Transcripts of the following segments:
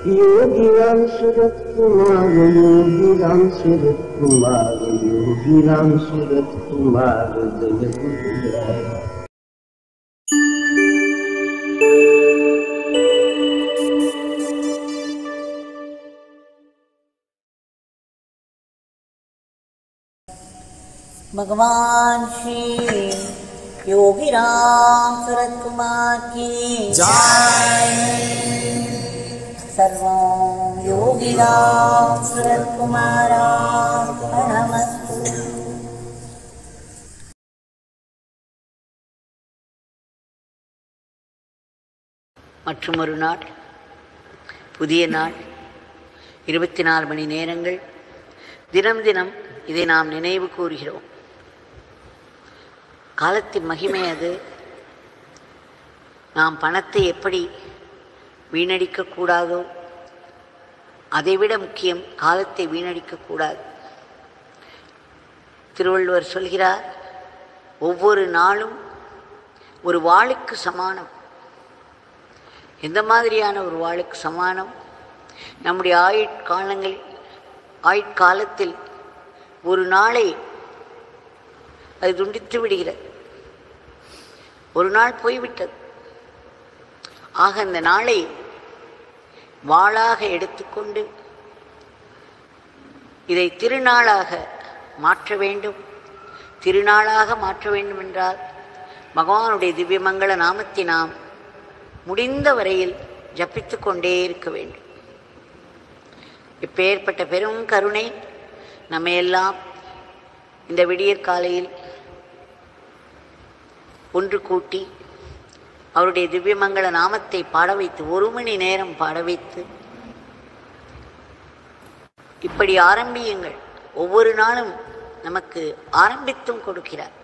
योगी राम सूरत कुमार योगी राम सूरत कुमार योगी राम सूरत कुमार जय गुरुराय भगवान श्री योगी राम सूरत कुमार की सर्वं योगी राम सूरत कुमारार्पणमस्तु மற்றும் ஒரு நாள் புதிய நாள் இருபத்தி நாலு மணி நேரங்கள் தினம் தினம் இதை நாம் நினைவு கூறுகிறோம் காலத்தின் மகிமை அது நாம் பணத்தை எப்படி வீணடிக்கக்கூடாதோ அதைவிட முக்கியம் காலத்தை வீணடிக்கக்கூடாது திருவள்ளுவர் சொல்கிறார் ஒவ்வொரு நாளும் ஒரு வாளுக்கு சமானம் எந்த மாதிரியான ஒரு வாளுக்கு சமானம் நம்முடைய ஆயுட்காலங்கள் ஆயுட்காலத்தில் ஒரு நாளை அது துண்டித்து விடுகிறது ஒரு நாள் போய்விட்டது ஆக அந்த நாளை வாளாக எடுத்துக்கொண்டு இதை திருநாளாக மாற்ற வேண்டும் திருநாளாக மாற்ற வேண்டும் என்றால் பகவானுடைய திவ்யமங்கள நாமத்தை நாம் முடிந்த வரையில் ஜபித்து கொண்டே இருக்க வேண்டும் இப்பேற்பட்ட பெரும் கருணை நம்மையெல்லாம் இந்த விடியற் காலையில் ஒன்று கூட்டி அவருடைய திவ்யமங்கள நாமத்தை பாட வைத்து ஒரு மணி நேரம் பாட வைத்து இப்படி ஆரம்பியுங்கள் ஒவ்வொரு நாளும் நமக்கு ஆரம்பித்தும் கொடுக்கிறார்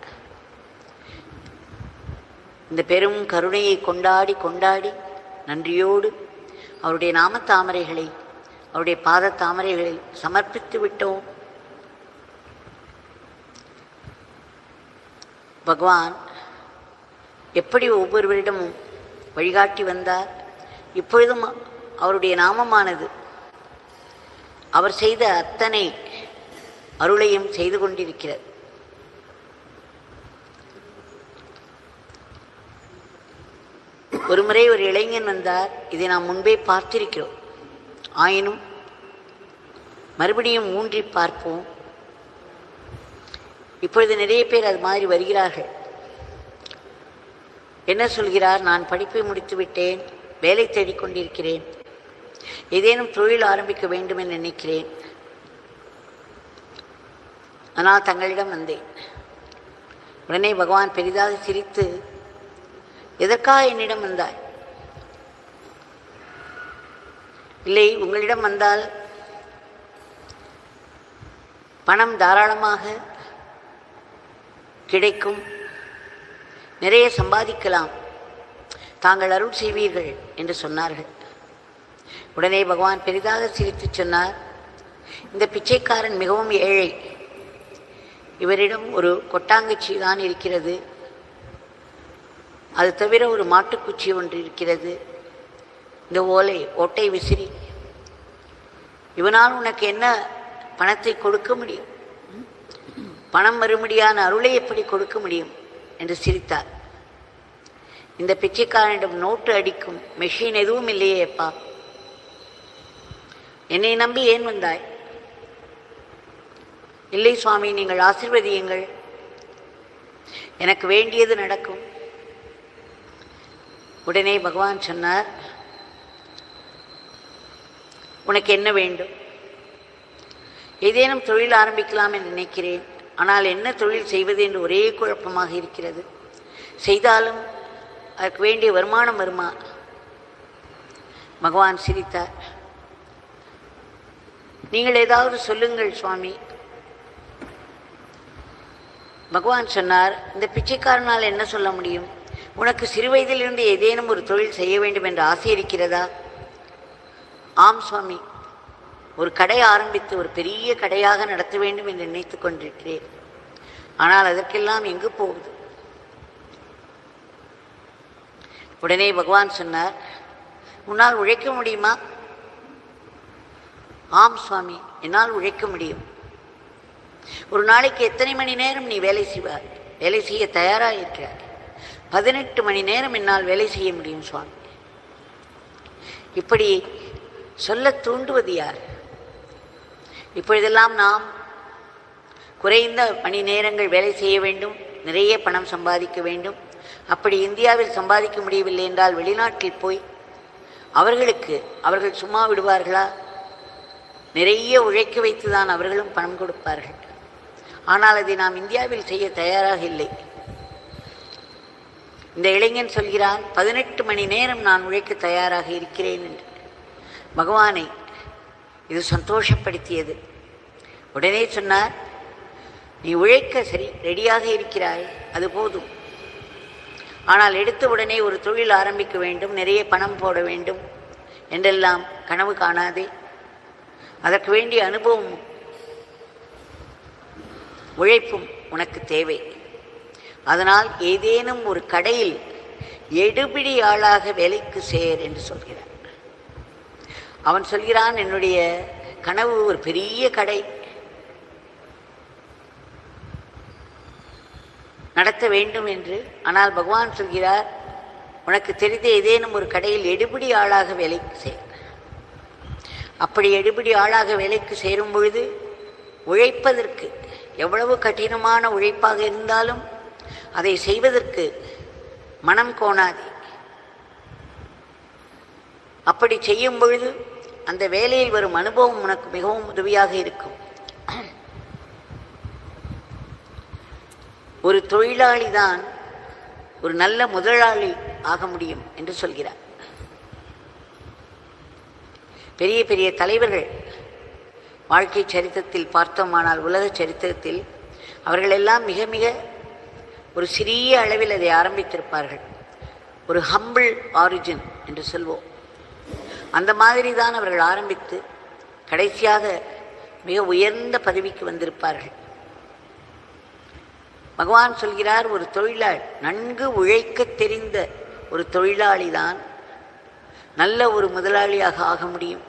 இந்த பெரும் கருணையை கொண்டாடி கொண்டாடி நன்றியோடு அவருடைய நாம தாமரைகளை அவருடைய பாத தாமரைகளை சமர்ப்பித்து விட்டோம் பகவான் எப்படி ஒவ்வொருவரிடமும் வழிகாட்டி வந்தார் இப்பொழுதும் அவருடைய நாமமானது அவர் செய்த அத்தனை அருளையும் செய்து கொண்டிருக்கிறது ஒருமுறை ஒரு இளைஞன் வந்தார் இதை நாம் முன்பே பார்த்திருக்கிறோம் ஆயினும் மறுபடியும் ஊன்றி பார்ப்போம் இப்பொழுது நிறைய பேர் அது மாதிரி வருகிறார்கள் என்ன சொல்கிறார் நான் படிப்பை முடித்து விட்டேன் வேலை தேடிக் கொண்டிருக்கிறேன் ஏதேனும் தொழில் ஆரம்பிக்க வேண்டும் என்று நினைக்கிறேன் ஆனால் தங்களிடம் வந்தேன் உடனே பகவான் பெரிதாக சிரித்து எதற்காக என்னிடம் வந்தாய் இல்லை உங்களிடம் வந்தால் பணம் தாராளமாக கிடைக்கும் நிறைய சம்பாதிக்கலாம் தாங்கள் அருள் செய்வீர்கள் என்று சொன்னார்கள் உடனே பகவான் பெரிதாக சிரித்து சொன்னார் இந்த பிச்சைக்காரன் மிகவும் ஏழை இவரிடம் ஒரு கொட்டாங்கச்சி தான் இருக்கிறது அது தவிர ஒரு மாட்டுக்குச்சி ஒன்று இருக்கிறது இந்த ஓலை ஓட்டை விசிறி இவனால் உனக்கு என்ன பணத்தை கொடுக்க முடியும் பணம் வரும்படியான அருளை எப்படி கொடுக்க முடியும் என்று சிரித்தார் இந்த பிச்சைக்காரனிடம் நோட்டு அடிக்கும் மெஷின் எதுவும் இல்லையே அப்பா என்னை நம்பி ஏன் வந்தாய் இல்லை சுவாமி நீங்கள் ஆசிர்வதியுங்கள் எனக்கு வேண்டியது நடக்கும் உடனே பகவான் சொன்னார் உனக்கு என்ன வேண்டும் ஏதேனும் தொழில் ஆரம்பிக்கலாம் என்று நினைக்கிறேன் ஆனால் என்ன தொழில் செய்வது என்று ஒரே குழப்பமாக இருக்கிறது செய்தாலும் அதற்கு வேண்டிய வருமானம் வருமா பகவான் சிரித்தார் நீங்கள் ஏதாவது சொல்லுங்கள் சுவாமி பகவான் சொன்னார் இந்த பிச்சைக்காரனால் என்ன சொல்ல முடியும் உனக்கு சிறு வயதிலிருந்து ஏதேனும் ஒரு தொழில் செய்ய வேண்டும் என்ற ஆசை இருக்கிறதா ஆம் சுவாமி ஒரு கடை ஆரம்பித்து ஒரு பெரிய கடையாக நடத்த வேண்டும் என்று நினைத்து கொண்டிருக்கிறேன் ஆனால் அதற்கெல்லாம் எங்கு போகுது உடனே பகவான் சொன்னார் உன்னால் உழைக்க முடியுமா ஆம் சுவாமி என்னால் உழைக்க முடியும் ஒரு நாளைக்கு எத்தனை மணி நேரம் நீ வேலை செய்வார் வேலை செய்ய தயாராக இருக்கிறார் பதினெட்டு மணி நேரம் என்னால் வேலை செய்ய முடியும் சுவாமி இப்படி சொல்ல தூண்டுவது யார் இப்பொழுதெல்லாம் நாம் குறைந்த மணி நேரங்கள் வேலை செய்ய வேண்டும் நிறைய பணம் சம்பாதிக்க வேண்டும் அப்படி இந்தியாவில் சம்பாதிக்க முடியவில்லை என்றால் வெளிநாட்டில் போய் அவர்களுக்கு அவர்கள் சும்மா விடுவார்களா நிறைய உழைக்க வைத்துதான் அவர்களும் பணம் கொடுப்பார்கள் ஆனால் அதை நாம் இந்தியாவில் செய்ய தயாராக இல்லை இந்த இளைஞன் சொல்கிறான் பதினெட்டு மணி நேரம் நான் உழைக்க தயாராக இருக்கிறேன் என்று பகவானை இது சந்தோஷப்படுத்தியது உடனே சொன்னார் நீ உழைக்க சரி ரெடியாக இருக்கிறாய் அது போதும் ஆனால் எடுத்த உடனே ஒரு தொழில் ஆரம்பிக்க வேண்டும் நிறைய பணம் போட வேண்டும் என்றெல்லாம் கனவு காணாதே அதற்கு வேண்டிய அனுபவம் உழைப்பும் உனக்கு தேவை அதனால் ஏதேனும் ஒரு கடையில் எடுபிடி ஆளாக வேலைக்கு சேர் என்று சொல்கிறார் அவன் சொல்கிறான் என்னுடைய கனவு ஒரு பெரிய கடை நடத்த வேண்டும் என்று ஆனால் பகவான் சொல்கிறார் உனக்கு தெரிந்த ஏதேனும் ஒரு கடையில் எடுபிடி ஆளாக வேலைக்கு சேர் அப்படி எடுபிடி ஆளாக வேலைக்கு சேரும் பொழுது உழைப்பதற்கு எவ்வளவு கடினமான உழைப்பாக இருந்தாலும் அதை செய்வதற்கு மனம் கோணாதே அப்படி செய்யும் பொழுது அந்த வேலையில் வரும் அனுபவம் உனக்கு மிகவும் உதவியாக இருக்கும் ஒரு தொழிலாளி தான் ஒரு நல்ல முதலாளி ஆக முடியும் என்று சொல்கிறார் பெரிய பெரிய தலைவர்கள் வாழ்க்கை சரித்திரத்தில் பார்த்தோமானால் உலக சரித்திரத்தில் அவர்கள் எல்லாம் மிக மிக ஒரு சிறிய அளவில் அதை ஆரம்பித்திருப்பார்கள் ஒரு ஹம்பிள் ஆரிஜின் என்று சொல்வோம் அந்த மாதிரி தான் அவர்கள் ஆரம்பித்து கடைசியாக மிக உயர்ந்த பதவிக்கு வந்திருப்பார்கள் பகவான் சொல்கிறார் ஒரு தொழிலாளி நன்கு உழைக்க தெரிந்த ஒரு தொழிலாளி தான் நல்ல ஒரு முதலாளியாக ஆக முடியும்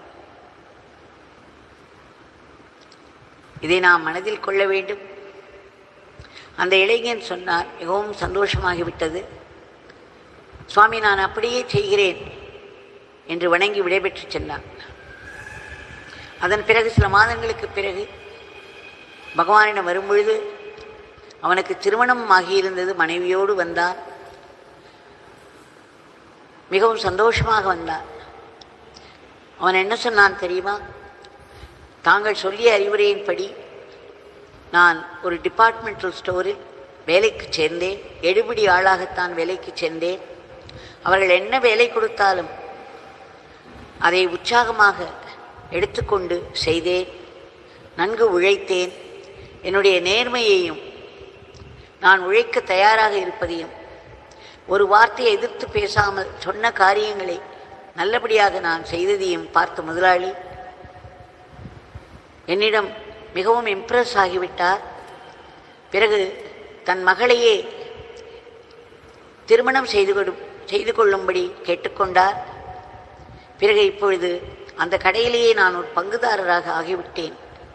இதை நாம் மனதில் கொள்ள வேண்டும் அந்த இளைஞன் சொன்னார் மிகவும் சந்தோஷமாகிவிட்டது சுவாமி நான் அப்படியே செய்கிறேன் என்று வணங்கி விடைபெற்று சென்றான் அதன் பிறகு சில மாதங்களுக்கு பிறகு பகவானிடம் வரும்பொழுது அவனுக்கு திருமணம் ஆகியிருந்தது மனைவியோடு வந்தான் மிகவும் சந்தோஷமாக வந்தான் அவன் என்ன சொன்னான் தெரியுமா தாங்கள் சொல்லிய அறிவுரையின்படி நான் ஒரு டிபார்ட்மெண்டல் ஸ்டோரில் வேலைக்கு சேர்ந்தேன் எடுபிடி ஆளாகத்தான் வேலைக்கு சேர்ந்தேன் அவர்கள் என்ன வேலை கொடுத்தாலும் அதை உற்சாகமாக எடுத்துக்கொண்டு செய்தேன் நன்கு உழைத்தேன் என்னுடைய நேர்மையையும் நான் உழைக்க தயாராக இருப்பதையும் ஒரு வார்த்தையை எதிர்த்து பேசாமல் சொன்ன காரியங்களை நல்லபடியாக நான் செய்ததையும் பார்த்த முதலாளி என்னிடம் மிகவும் இம்ப்ரெஸ் ஆகிவிட்டார் பிறகு தன் மகளையே திருமணம் செய்து கொடு செய்து கொள்ளும்படி கேட்டுக்கொண்டார் பிறகு இப்பொழுது அந்த கடையிலேயே நான் ஒரு பங்குதாரராக ஆகிவிட்டேன்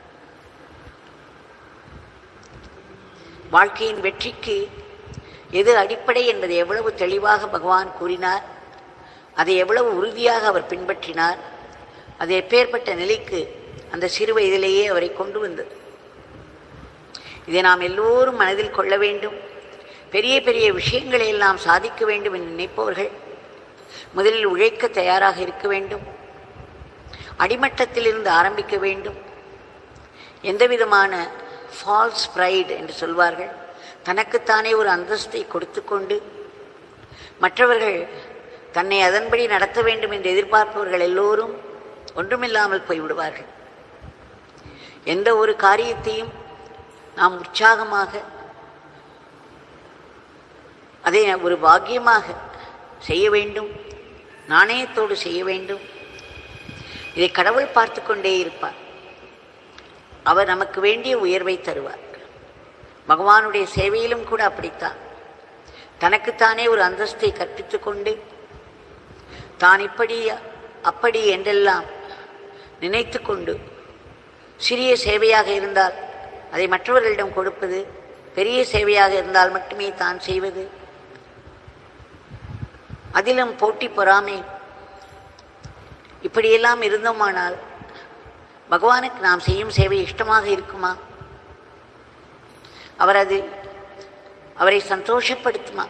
வாழ்க்கையின் வெற்றிக்கு எது அடிப்படை என்பதை எவ்வளவு தெளிவாக பகவான் கூறினார் அதை எவ்வளவு உறுதியாக அவர் பின்பற்றினார் அது எப்பேற்பட்ட நிலைக்கு அந்த சிறு வயதிலேயே அவரை கொண்டு வந்தது இதை நாம் எல்லோரும் மனதில் கொள்ள வேண்டும் பெரிய பெரிய விஷயங்களை எல்லாம் சாதிக்க வேண்டும் என்று நினைப்பவர்கள் முதலில் உழைக்க தயாராக இருக்க வேண்டும் அடிமட்டத்திலிருந்து ஆரம்பிக்க வேண்டும் எந்த விதமான ஃபால்ஸ் ப்ரைட் என்று சொல்வார்கள் தனக்குத்தானே ஒரு அந்தஸ்தை கொடுத்து கொண்டு மற்றவர்கள் தன்னை அதன்படி நடத்த வேண்டும் என்று எதிர்பார்ப்பவர்கள் எல்லோரும் ஒன்றுமில்லாமல் போய்விடுவார்கள் எந்த ஒரு காரியத்தையும் நாம் உற்சாகமாக அதை ஒரு பாக்கியமாக செய்ய வேண்டும் நாணயத்தோடு செய்ய வேண்டும் இதை கடவுள் பார்த்து கொண்டே இருப்பார் அவர் நமக்கு வேண்டிய உயர்வை தருவார் பகவானுடைய சேவையிலும் கூட அப்படித்தான் தனக்குத்தானே ஒரு அந்தஸ்தை கற்பித்து கொண்டு தான் இப்படி அப்படி என்றெல்லாம் நினைத்து கொண்டு சிறிய சேவையாக இருந்தால் அதை மற்றவர்களிடம் கொடுப்பது பெரிய சேவையாக இருந்தால் மட்டுமே தான் செய்வது அதிலும் போட்டி பொறாமை இப்படியெல்லாம் இருந்தோமானால் பகவானுக்கு நாம் செய்யும் சேவை இஷ்டமாக இருக்குமா அவர் அது அவரை சந்தோஷப்படுத்துமா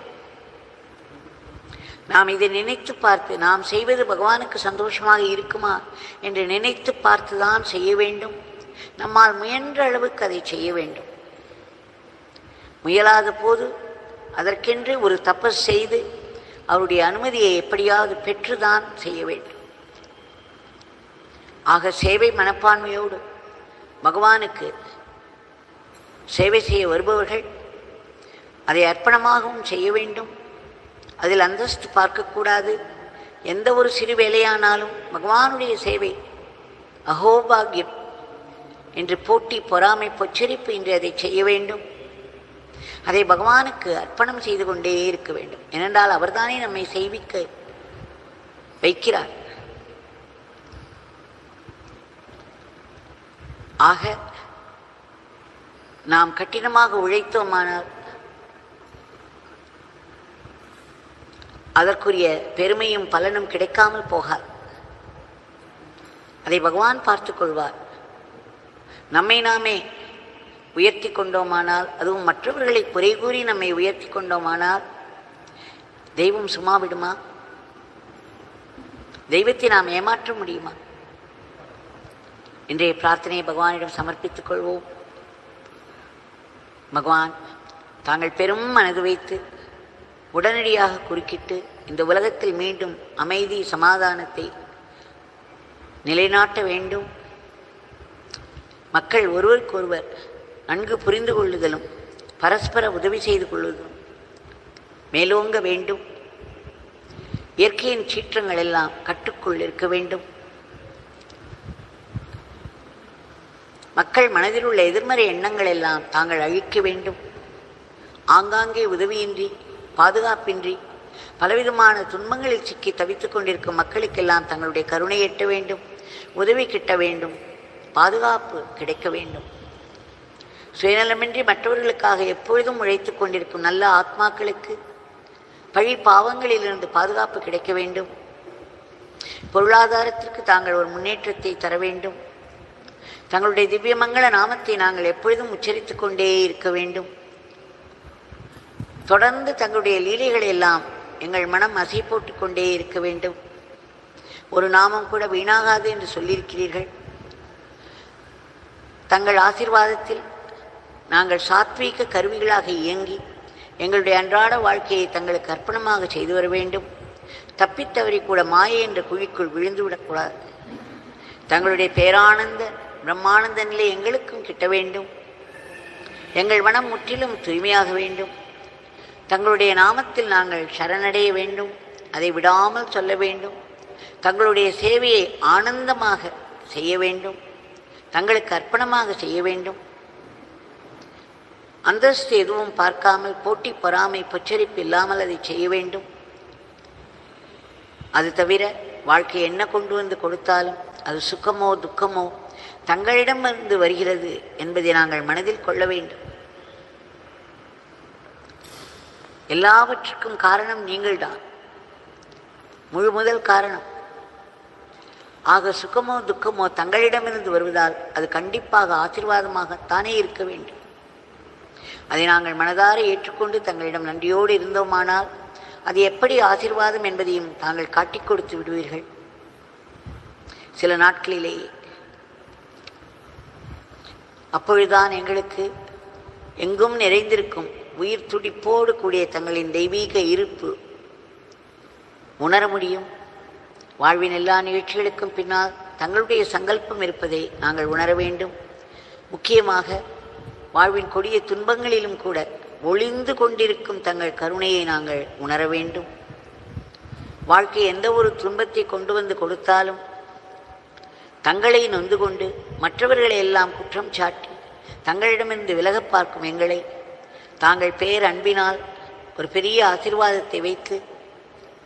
நாம் இதை நினைத்து பார்த்து நாம் செய்வது பகவானுக்கு சந்தோஷமாக இருக்குமா என்று நினைத்து பார்த்துதான் செய்ய வேண்டும் நம்மால் முயன்ற அளவுக்கு அதை செய்ய வேண்டும் முயலாத போது அதற்கென்று ஒரு தபஸ் செய்து அவருடைய அனுமதியை எப்படியாவது பெற்றுதான் செய்ய வேண்டும் ஆக சேவை மனப்பான்மையோடு பகவானுக்கு சேவை செய்ய வருபவர்கள் அதை அர்ப்பணமாகவும் செய்ய வேண்டும் அதில் அந்தஸ்து பார்க்கக்கூடாது எந்த ஒரு சிறு வேலையானாலும் பகவானுடைய சேவை அகோபாகியம் என்று போட்டி பொறாமை பொச்சரிப்பு என்று அதை செய்ய வேண்டும் அதை பகவானுக்கு அர்ப்பணம் செய்து கொண்டே இருக்க வேண்டும் ஏனென்றால் அவர்தானே நம்மை செய்விக்க வைக்கிறார் ஆக நாம் கடினமாக உழைத்தோமானால் அதற்குரிய பெருமையும் பலனும் கிடைக்காமல் போகாது அதை பகவான் பார்த்துக் கொள்வார் நம்மை நாமே உயர்த்தி கொண்டோமானால் அதுவும் மற்றவர்களை குறை கூறி நம்மை உயர்த்தி கொண்டோமானால் தெய்வம் சும்மா விடுமா தெய்வத்தை நாம் ஏமாற்ற முடியுமா இன்றைய பிரார்த்தனையை பகவானிடம் சமர்ப்பித்துக் கொள்வோம் பகவான் தாங்கள் பெரும் மனது வைத்து உடனடியாக குறுக்கிட்டு இந்த உலகத்தில் மீண்டும் அமைதி சமாதானத்தை நிலைநாட்ட வேண்டும் மக்கள் ஒருவருக்கொருவர் நன்கு புரிந்து கொள்ளுதலும் பரஸ்பர உதவி செய்து கொள்வதும் மேலோங்க வேண்டும் இயற்கையின் சீற்றங்கள் எல்லாம் கட்டுக்குள் இருக்க வேண்டும் மக்கள் மனதில் உள்ள எதிர்மறை எண்ணங்கள் எல்லாம் தாங்கள் அழிக்க வேண்டும் ஆங்காங்கே உதவியின்றி பாதுகாப்பின்றி பலவிதமான துன்பங்களில் சிக்கி தவித்துக் கொண்டிருக்கும் மக்களுக்கெல்லாம் தங்களுடைய கருணை எட்ட வேண்டும் உதவி கிட்ட வேண்டும் பாதுகாப்பு கிடைக்க வேண்டும் சுயநலமின்றி மற்றவர்களுக்காக எப்பொழுதும் உழைத்துக் கொண்டிருக்கும் நல்ல ஆத்மாக்களுக்கு பழி பாவங்களிலிருந்து பாதுகாப்பு கிடைக்க வேண்டும் பொருளாதாரத்திற்கு தாங்கள் ஒரு முன்னேற்றத்தை தர வேண்டும் தங்களுடைய திவ்யமங்கள நாமத்தை நாங்கள் எப்பொழுதும் உச்சரித்துக் கொண்டே இருக்க வேண்டும் தொடர்ந்து தங்களுடைய லீலைகளை எல்லாம் எங்கள் மனம் அசை போட்டுக் கொண்டே இருக்க வேண்டும் ஒரு நாமம் கூட வீணாகாது என்று சொல்லியிருக்கிறீர்கள் தங்கள் ஆசீர்வாதத்தில் நாங்கள் சாத்வீக கருவிகளாக இயங்கி எங்களுடைய அன்றாட வாழ்க்கையை தங்களுக்கு அர்ப்பணமாக செய்து வர வேண்டும் தப்பித்தவரை கூட மாயை என்ற குழிக்குள் விழுந்துவிடக்கூடாது தங்களுடைய பேரானந்த பிரம்மானந்த நிலை எங்களுக்கும் கிட்ட வேண்டும் எங்கள் மனம் முற்றிலும் தூய்மையாக வேண்டும் தங்களுடைய நாமத்தில் நாங்கள் சரணடைய வேண்டும் அதை விடாமல் சொல்ல வேண்டும் தங்களுடைய சேவையை ஆனந்தமாக செய்ய வேண்டும் தங்களுக்கு அர்ப்பணமாக செய்ய வேண்டும் அந்தஸ்து எதுவும் பார்க்காமல் போட்டி பொறாமை பொச்சரிப்பு இல்லாமல் அதை செய்ய வேண்டும் அது தவிர வாழ்க்கை என்ன கொண்டு வந்து கொடுத்தாலும் அது சுக்கமோ துக்கமோ தங்களிடமிருந்து வருகிறது என்பதை நாங்கள் மனதில் கொள்ள வேண்டும் எல்லாவற்றுக்கும் காரணம் நீங்கள்தான் முழு முதல் காரணம் ஆக சுகமோ துக்கமோ தங்களிடமிருந்து வருவதால் அது கண்டிப்பாக ஆசீர்வாதமாகத்தானே இருக்க வேண்டும் அதை நாங்கள் மனதார ஏற்றுக்கொண்டு தங்களிடம் நன்றியோடு இருந்தோமானால் அது எப்படி ஆசீர்வாதம் என்பதையும் தாங்கள் காட்டிக் கொடுத்து விடுவீர்கள் சில நாட்களிலேயே அப்பொழுதுதான் எங்களுக்கு எங்கும் நிறைந்திருக்கும் உயிர் துடிப்போடு கூடிய தங்களின் தெய்வீக இருப்பு உணர முடியும் வாழ்வின் எல்லா நிகழ்ச்சிகளுக்கும் பின்னால் தங்களுடைய சங்கல்பம் இருப்பதை நாங்கள் உணர வேண்டும் முக்கியமாக வாழ்வின் கொடிய துன்பங்களிலும் கூட ஒளிந்து கொண்டிருக்கும் தங்கள் கருணையை நாங்கள் உணர வேண்டும் வாழ்க்கை எந்த ஒரு துன்பத்தை கொண்டு வந்து கொடுத்தாலும் தங்களை நொந்து கொண்டு மற்றவர்களை எல்லாம் குற்றம் சாட்டி தங்களிடமிருந்து விலகப் பார்க்கும் எங்களை தாங்கள் பேர் அன்பினால் ஒரு பெரிய ஆசீர்வாதத்தை வைத்து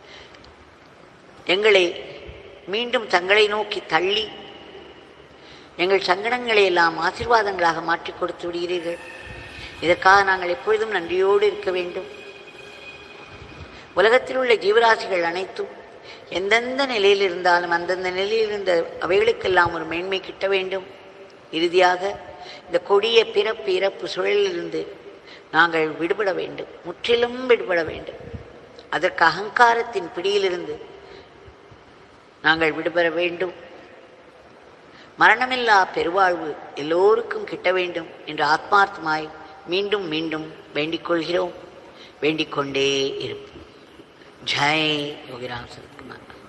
எங்களை மீண்டும் தங்களை நோக்கி தள்ளி எங்கள் சங்கடங்களை எல்லாம் ஆசீர்வாதங்களாக மாற்றி கொடுத்து விடுகிறீர்கள் இதற்காக நாங்கள் எப்பொழுதும் நன்றியோடு இருக்க வேண்டும் உலகத்தில் உள்ள ஜீவராசிகள் அனைத்தும் எந்தெந்த நிலையில் இருந்தாலும் அந்தந்த நிலையில் இருந்த அவைகளுக்கெல்லாம் ஒரு மேன்மை கிட்ட வேண்டும் இறுதியாக இந்த கொடிய பிறப்பு இறப்பு சுழலிலிருந்து நாங்கள் விடுபட வேண்டும் முற்றிலும் விடுபட வேண்டும் அதற்கு அகங்காரத்தின் பிடியிலிருந்து நாங்கள் விடுபட வேண்டும் மரணமில்லா பெருவாழ்வு எல்லோருக்கும் கிட்ட வேண்டும் என்று ஆத்மார்த்தமாய் மீண்டும் மீண்டும் வேண்டிக் கொள்கிறோம் வேண்டிக் கொண்டே இருப்போம் ஜெய் யோகிராம் சரத்குமார்